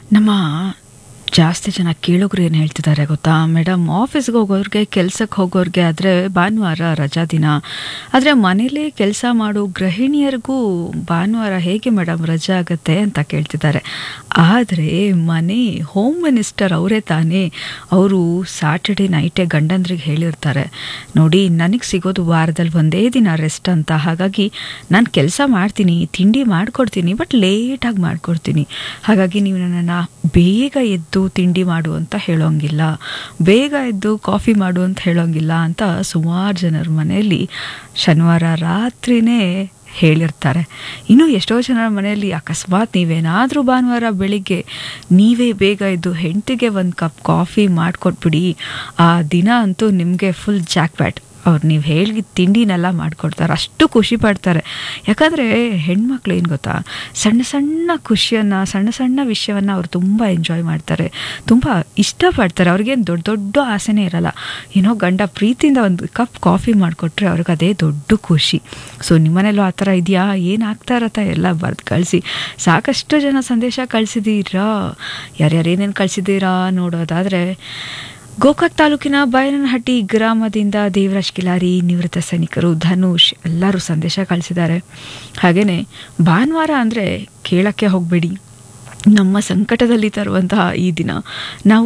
ನಮ್ಮ ಜಾಸ್ತಿ ಜನ ಕೇಳೋರು ಏನು ಹೇಳ್ತಿದ್ದಾರೆ ಗೊತ್ತಾ ಮೇಡಮ್ ಆಫೀಸ್ಗೆ ಹೋಗೋರಿಗೆ ಕೆಲ್ಸಕ್ಕೆ ಹೋಗೋರಿಗೆ ಆದರೆ ಭಾನುವಾರ ರಜಾ ದಿನ ಆದರೆ ಮನೇಲಿ ಕೆಲಸ ಮಾಡೋ ಗೃಹಿಣಿಯರಿಗೂ ಭಾನುವಾರ ಹೇಗೆ ಮೇಡಮ್ ರಜೆ ಆಗುತ್ತೆ ಅಂತ ಕೇಳ್ತಿದ್ದಾರೆ ಆದರೆ ಮನೆ ಹೋಮ್ ಮಿನಿಸ್ಟರ್ ಅವರೇ ತಾನೇ ಅವರು ಸ್ಯಾಟರ್ಡೆ ನೈಟೇ ಗಂಡಂದ್ರಿಗೆ ಹೇಳಿರ್ತಾರೆ ನೋಡಿ ನನಗೆ ಸಿಗೋದು ವಾರದಲ್ಲಿ ಒಂದೇ ದಿನ ರೆಸ್ಟ್ ಅಂತ ಹಾಗಾಗಿ ನಾನು ಕೆಲಸ ಮಾಡ್ತೀನಿ ತಿಂಡಿ ಮಾಡಿಕೊಡ್ತೀನಿ ಬಟ್ ಲೇಟಾಗಿ ಮಾಡಿಕೊಡ್ತೀನಿ ಹಾಗಾಗಿ ನೀವು ನನ್ನನ್ನು ಬೇಗ ಎದ್ದು ತಿಂಡಿ ಮಾಡು ಅಂತ ಹೇಳೋಂಗಿಲ್ಲ ಬೇಗ ಎದ್ದು ಕಾಫಿ ಮಾಡು ಅಂತ ಹೇಳೋಂಗಿಲ್ಲ ಅಂತ ಸುಮಾರು ಜನರ ಮನೆಯಲ್ಲಿ ಶನಿವಾರ ರಾತ್ರಿನೇ ಹೇಳಿರ್ತಾರೆ ಇನ್ನು ಎಷ್ಟೋ ಜನರ ಮನೆಯಲ್ಲಿ ಅಕಸ್ಮಾತ್ ನೀವೇನಾದರೂ ಭಾನುವಾರ ಬೆಳಿಗ್ಗೆ ನೀವೇ ಬೇಗ ಎದ್ದು ಹೆಂಡತಿಗೆ ಒಂದು ಕಪ್ ಕಾಫಿ ಮಾಡಿಕೊಟ್ಬಿಡಿ ಆ ದಿನ ಅಂತೂ ನಿಮಗೆ ಫುಲ್ ಜಾಕ್ಪ್ಯಾಟ್ ಅವ್ರು ನೀವು ಹೇಳಿ ತಿಂಡಿನೆಲ್ಲ ಮಾಡಿಕೊಡ್ತಾರೆ ಅಷ್ಟು ಖುಷಿ ಪಡ್ತಾರೆ ಯಾಕಂದರೆ ಹೆಣ್ಮಕ್ಳು ಏನು ಗೊತ್ತಾ ಸಣ್ಣ ಸಣ್ಣ ಖುಷಿಯನ್ನು ಸಣ್ಣ ಸಣ್ಣ ವಿಷಯವನ್ನು ಅವ್ರು ತುಂಬ ಎಂಜಾಯ್ ಮಾಡ್ತಾರೆ ತುಂಬ ಇಷ್ಟಪಡ್ತಾರೆ ಅವ್ರಿಗೇನು ದೊಡ್ಡ ದೊಡ್ಡ ಆಸೆನೇ ಇರಲ್ಲ ಏನೋ ಗಂಡ ಪ್ರೀತಿಯಿಂದ ಒಂದು ಕಪ್ ಕಾಫಿ ಮಾಡಿಕೊಟ್ರೆ ಅವ್ರಿಗೆ ಅದೇ ದೊಡ್ಡ ಖುಷಿ ಸೊ ನಿಮ್ಮನೇಲೂ ಆ ಥರ ಇದೆಯಾ ಏನು ಆಗ್ತಾ ಇರತ್ತ ಎಲ್ಲ ಬರ್ದು ಕಳಿಸಿ ಸಾಕಷ್ಟು ಜನ ಸಂದೇಶ ಕಳಿಸಿದ್ದೀರಾ ಯಾರ್ಯಾರು ಏನೇನು ಕಳಿಸಿದ್ದೀರಾ ನೋಡೋದಾದರೆ ಗೋಕಾಕ್ ತಾಲೂಕಿನ ಬೈರನಹಟ್ಟಿ ಗ್ರಾಮದಿಂದ ದೇವರಾಜ್ ಕಿಲಾರಿ ನಿವೃತ್ತ ಸೈನಿಕರು ಧನುಷ್ ಎಲ್ಲರೂ ಸಂದೇಶ ಕಳಿಸಿದ್ದಾರೆ ಹಾಗೆಯೇ ಭಾನುವಾರ ಅಂದರೆ ಕೇಳಕ್ಕೆ ಹೋಗಬೇಡಿ ನಮ್ಮ ಸಂಕಟದಲ್ಲಿ ತರುವಂತಹ ಈ ದಿನ ನಾವು